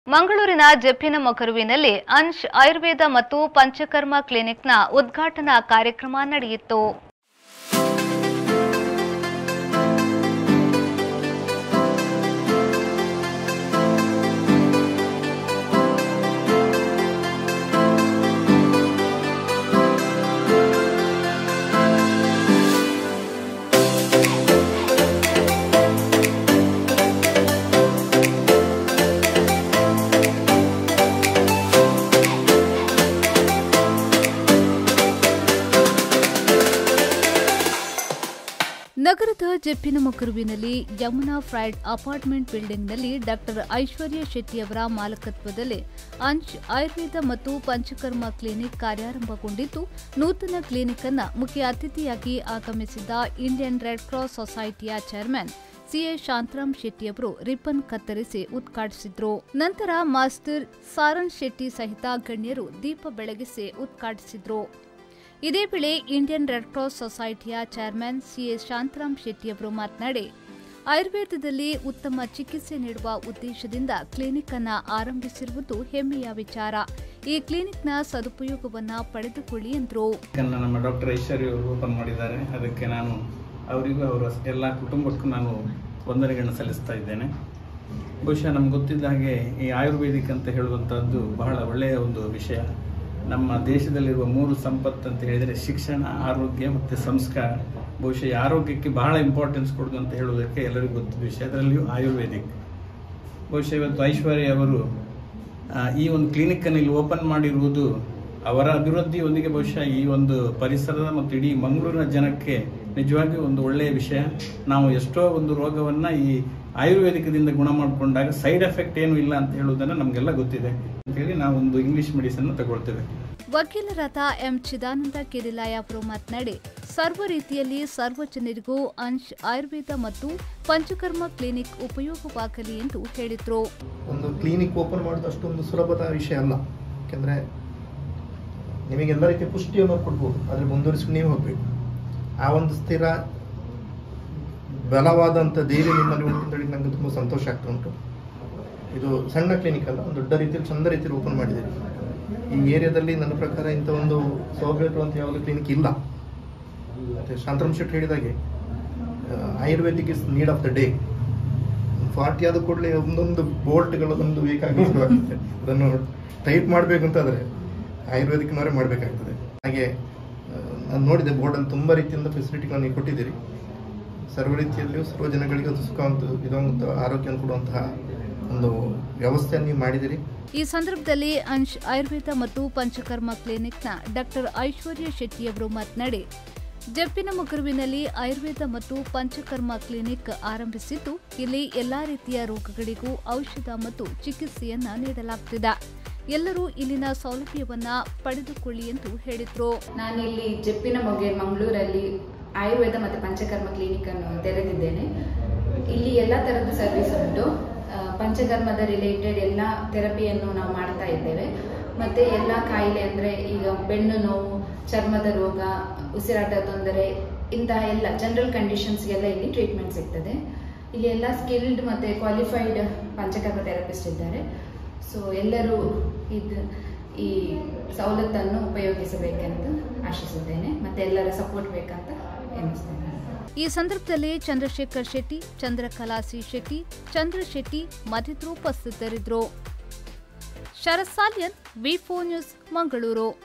ಮಂಗಳೂರಿನ ಜಪ್ಪಿನ ಮೊಕರುವಿನಲ್ಲಿ ಅಂಶ್ ಆಯುರ್ವೇದ ಮತ್ತು ಪಂಚಕರ್ಮ ಕ್ಲಿನಿಕ್ನ ಉದ್ಘಾಟನಾ ಕಾರ್ಯಕ್ರಮ ನಡೆಯಿತು ನಗರದ ಜಪ್ಪಿನ ಮೊಕರುವಿನಲ್ಲಿ ಯಮುನಾ ಫ್ರೈಡ್ ಅಪಾರ್ಟ್ಮೆಂಟ್ ಬಿಲ್ಡಿಂಗ್ನಲ್ಲಿ ಡಾಕ್ಟರ್ ಐಶ್ವರ್ಯ ಶೆಟ್ಟಿ ಅವರ ಮಾಲಕತ್ವದಲ್ಲಿ ಅಂಶ್ ಆಯುರ್ವೇದ ಮತ್ತು ಪಂಚಕರ್ಮ ಕ್ಲಿನಿಕ್ ಕಾರ್ಯಾರಂಭಗೊಂಡಿದ್ದು ನೂತನ ಕ್ಲಿನಿಕ್ ಅನ್ನ ಮುಖ್ಯ ಅತಿಥಿಯಾಗಿ ಆಗಮಿಸಿದ್ದ ಇಂಡಿಯನ್ ರೆಡ್ ಕ್ರಾಸ್ ಸೊಸೈಟಿಯ ಚೇರ್ಮನ್ ಸಿಎ ಶಾಂತರಾಮ್ ಶೆಟ್ಟಿ ಅವರು ರಿಬ್ಬನ್ ಕತ್ತರಿಸಿ ಉದ್ಘಾಟಿಸಿದ್ರು ನಂತರ ಮಾಸ್ಟರ್ ಸಾರಣ್ ಶೆಟ್ಟಿ ಸಹಿತ ಗಣ್ಯರು ದೀಪ ಬೆಳಗಿಸಿ ಉದ್ಘಾಟಿಸಿದ್ರು ಇದೇ ವೇಳೆ ಇಂಡಿಯನ್ ರೆಡ್ ಕ್ರಾಸ್ ಸೊಸೈಟಿಯ ಚೇರ್ಮನ್ ಸಿಎಸ್ ಶಾಂತರಾಮ್ ಶೆಟ್ಟಿ ಅವರು ಮಾತನಾಡಿ ಆಯುರ್ವೇದದಲ್ಲಿ ಉತ್ತಮ ಚಿಕಿತ್ಸೆ ನೀಡುವ ಉದ್ದೇಶದಿಂದ ಕ್ಲಿನಿಕ್ ಅನ್ನ ಆರಂಭಿಸಿರುವುದು ಹೆಮ್ಮೆಯ ವಿಚಾರ ಈ ಕ್ಲಿನಿಕ್ನ ಸದುಪಯೋಗವನ್ನ ಪಡೆದುಕೊಳ್ಳಿ ಎಂದರು ಇದನ್ನ ನಮ್ಮ ಡಾಕ್ಟರ್ ಐಶ್ವರ್ಯ ಅವರು ಓಪನ್ ಮಾಡಿದ್ದಾರೆ ಅದಕ್ಕೆ ನಾನು ಅವರಿಗೂ ಅವರ ಎಲ್ಲ ಕುಟುಂಬಕ್ಕೂ ನಾನು ವಂದನೆಗಳನ್ನ ಸಲ್ಲಿಸ್ತಾ ಇದ್ದೇನೆ ಬಹುಶಃ ನಮ್ಗೆ ಗೊತ್ತಿದ್ದ ಹಾಗೆ ಈ ಆಯುರ್ವೇದಿಕ್ ಅಂತ ಹೇಳುವಂಥದ್ದು ಬಹಳ ಒಳ್ಳೆಯ ಒಂದು ವಿಷಯ ನಮ್ಮ ದೇಶದಲ್ಲಿರುವ ಮೂರು ಸಂಪತ್ತು ಅಂತ ಹೇಳಿದರೆ ಶಿಕ್ಷಣ ಆರೋಗ್ಯ ಮತ್ತು ಸಂಸ್ಕಾರ ಬಹುಶಃ ಈ ಆರೋಗ್ಯಕ್ಕೆ ಬಹಳ ಇಂಪಾರ್ಟೆನ್ಸ್ ಕೊಡೋದು ಅಂತ ಹೇಳುವುದಕ್ಕೆ ಎಲ್ಲರಿಗೂ ಗೊತ್ತಿದ್ದ ವಿಷಯ ಅದರಲ್ಲಿಯೂ ಆಯುರ್ವೇದಿಕ್ ಬಹುಶಃ ಇವತ್ತು ಐಶ್ವರ್ಯ ಅವರು ಆ, ಈ ಒಂದು ಕ್ಲಿನಿಕ್ಕನ್ನು ಇಲ್ಲಿ ಓಪನ್ ಮಾಡಿರುವುದು ಅವರ ಅಭಿವೃದ್ಧಿಯೊಂದಿಗೆ ಬಹುಶಃ ಈ ಒಂದು ಪರಿಸರದ ಮತ್ತು ಇಡೀ ಮಂಗಳೂರಿನ ಜನಕ್ಕೆ ನಿಜವಾಗಿಯೂ ಒಂದು ಒಳ್ಳೆಯ ವಿಷಯ ನಾವು ಎಷ್ಟೋ ಒಂದು ರೋಗವನ್ನ ಈ ಆಯುರ್ವೇದಿಕದಿಂದ ಗುಣ ಮಾಡಿಕೊಂಡಾಗ ಸೈಡ್ ಎಫೆಕ್ಟ್ ಏನು ಇಲ್ಲ ಅಂತ ಹೇಳುವುದನ್ನು ನಮಗೆಲ್ಲ ಗೊತ್ತಿದೆ ಅಂತೇಳಿ ನಾವು ಒಂದು ಇಂಗ್ಲಿಷ್ ಮೆಡಿಸನ್ ತಗೊಳ್ತೇವೆ ವಕೀಲರಾದ ಎಂ ಚಿದಾನಂದ ಕೆರಿಲಾಯ ಅವರು ಮಾತನಾಡಿ ಸರ್ವ ರೀತಿಯಲ್ಲಿ ಸರ್ವ ಜನರಿಗೂ ಅಂಶ್ ಆಯುರ್ವೇದ ಮತ್ತು ಪಂಚಕರ್ಮ ಕ್ಲಿನಿಕ್ ಉಪಯೋಗವಾಗಲಿ ಎಂದು ಹೇಳಿದರು ಒಂದು ಕ್ಲಿನಿಕ್ ಓಪನ್ ಮಾಡೋದು ಅಷ್ಟೊಂದು ಸುಲಭದ ವಿಷಯ ಅಲ್ಲ ಯಾಕೆಂದರೆ ನಿಮಗೆಲ್ಲ ರೀತಿಯ ಪುಷ್ಟಿಯನ್ನು ಕೊಡ್ಬೋದು ಆದರೆ ಮುಂದುವರಿಸಿ ನೀವು ಹೋಗಬೇಕು ಆ ಒಂದು ಸ್ಥಿರ ಬಲವಾದಂಥ ಧೈರ್ಯ ನಿಮ್ಮಲ್ಲಿ ಉಂಟು ಅಂತೇಳಿ ನನಗೆ ತುಂಬ ಸಂತೋಷ ಆಗ್ತಾ ಉಂಟು ಇದು ಸಣ್ಣ ಕ್ಲಿನಿಕ್ ಅಲ್ಲ ಒಂದು ದೊಡ್ಡ ರೀತಿಯಲ್ಲಿ ಚಂದ ರೀತಿಯಲ್ಲಿ ಓಪನ್ ಮಾಡಿದ್ದೀರಿ ಈ ಏರಿಯಾದಲ್ಲಿ ನನ್ನ ಪ್ರಕಾರ ಇಂಥ ಒಂದು ಸೌಲಭ್ಯ ಇರುವಂಥ ಯಾವಾಗಲೂ ಕ್ಲಿನಿಕ್ ಇಲ್ಲ ಮತ್ತು ಶಾಂತರಾಮ್ ಶೆಟ್ಟಿ ಹೇಳಿದಾಗೆ ayurvedic is need of the day forty ಆದ ಕೂಡಲೇ ಒಂದೊಂದು ಬೋಲ್ಟ್ಗಳದೊಂದು ಬೇಕಾಗಿ ಶುರುವಾಗ್ತದೆ ಅದನ್ನು ಟೈಟ್ ಮಾಡಬೇಕು ಅಂತಾದರೆ ಆಯುರ್ವೇದಿಕ್ನವರೇ ಮಾಡಬೇಕಾಗ್ತದೆ ಹಾಗೆ ಆ, ನಾನು ನೋಡಿದೆ ಬೋರ್ಡಲ್ಲಿ ತುಂಬ ರೀತಿಯಿಂದ ಫೆಸಿಲಿಟಿಗಳನ್ನು ನೀವು ಕೊಟ್ಟಿದ್ದೀರಿ ಸರ್ವ ರೀತಿಯಲ್ಲಿಯೂ ಸರ್ವ ಜನಗಳಿಗೆ ಅದು ಸುಖ ಅಂತ ಇದೊಂದು ಆರೋಗ್ಯವನ್ನು ಕೊಡುವಂತಹ ಒಂದು ವ್ಯವಸ್ಥೆಯನ್ನು ನೀವು ಮಾಡಿದ್ದೀರಿ ಈ ಸಂದರ್ಭದಲ್ಲಿ ಅಂಶ್ ಆಯುರ್ವೇದ ಮತ್ತು ಪಂಚಕರ್ಮ ಕ್ಲಿನಿಕ್ನ ಡಾಕ್ಟರ್ ಐಶ್ವರ್ಯ ಶೆಟ್ಟಿ ಅವರು ಮಾತನಾಡಿ ಜಪ್ಪಿನ ಮುಗುರುವಿನಲ್ಲಿ ಆಯುರ್ವೇದ ಮತ್ತು ಪಂಚಕರ್ಮ ಕ್ಲಿನಿಕ್ ಆರಂಭಿಸಿದ್ದು ಇಲ್ಲಿ ಎಲ್ಲಾ ರೀತಿಯ ರೋಗಗಳಿಗೂ ಔಷಧ ಮತ್ತು ಚಿಕಿತ್ಸೆಯನ್ನ ನೀಡಲಾಗುತ್ತಿದೆ ಎಲ್ಲರೂ ಇಲ್ಲಿನ ಸೌಲಭ್ಯವನ್ನ ಪಡೆದುಕೊಳ್ಳಿ ಎಂದು ಹೇಳಿದ್ರು ನಾನಿಲ್ಲಿ ಜಪ್ಪಿನ ಮೊಗೆ ಮಂಗಳೂರಲ್ಲಿ ಆಯುರ್ವೇದ ಮತ್ತು ಪಂಚಕರ್ಮ ಕ್ಲಿನಿಕ್ ಅನ್ನು ತೆರೆದಿದ್ದೇನೆ ಇಲ್ಲಿ ಎಲ್ಲ ಥರದ ಸರ್ವಿಸ್ ಉಂಟು ಆ, ಪಂಚಕರ್ಮದ ರಿಲೇಟೆಡ್ ಎಲ್ಲ ಥೆರಪಿಯನ್ನು ನಾವು ಮಾಡ್ತಾ ಇದ್ದೇವೆ ಮತ್ತೆ ಎಲ್ಲ ಕಾಯಿಲೆ ಅಂದರೆ ಈಗ ಬೆನ್ನು ನೋವು ಚರ್ಮದ ರೋಗ ಉಸಿರಾಟ ತೊಂದರೆ ಇಂತಹ ಎಲ್ಲ ಜನರಲ್ ಕಂಡೀಷನ್ಸ್ಗೆಲ್ಲ ಇಲ್ಲಿ ಟ್ರೀಟ್ಮೆಂಟ್ ಸಿಗ್ತದೆ ಇಲ್ಲಿ ಎಲ್ಲ ಸ್ಕಿಲ್ಡ್ ಮತ್ತು ಕ್ವಾಲಿಫೈಡ್ ಪಂಚಕರ್ಮ ಥೆರಪಿಸ್ಟ್ ಇದ್ದಾರೆ ಸೊ ಎಲ್ಲರೂ ಇದು ಈ ಸವಲತ್ತನ್ನು ಉಪಯೋಗಿಸಬೇಕೆಂದು ಆಶಿಸುತ್ತೇನೆ ಮತ್ತೆ ಎಲ್ಲರ ಸಪೋರ್ಟ್ ಬೇಕಂತ ಎನ್ನಿಸ್ತೇನೆ ಈ ಸಂದರ್ಭದಲ್ಲಿ ಚಂದ್ರಶೇಖರ್ ಶೆಟ್ಟಿ ಚಂದ್ರಕಲಾ ಸಿ ಶೆಟ್ಟಿ ಚಂದ್ರ ಶೆಟ್ಟಿ ಮತ್ತಿತರರು ಉಪಸ್ಥಿತರಿದ್ದರು ಶರತ್ ಸಾಲ್ಯನ್ ವಿ ನ್ಯೂಸ್ ಮಂಗಳೂರು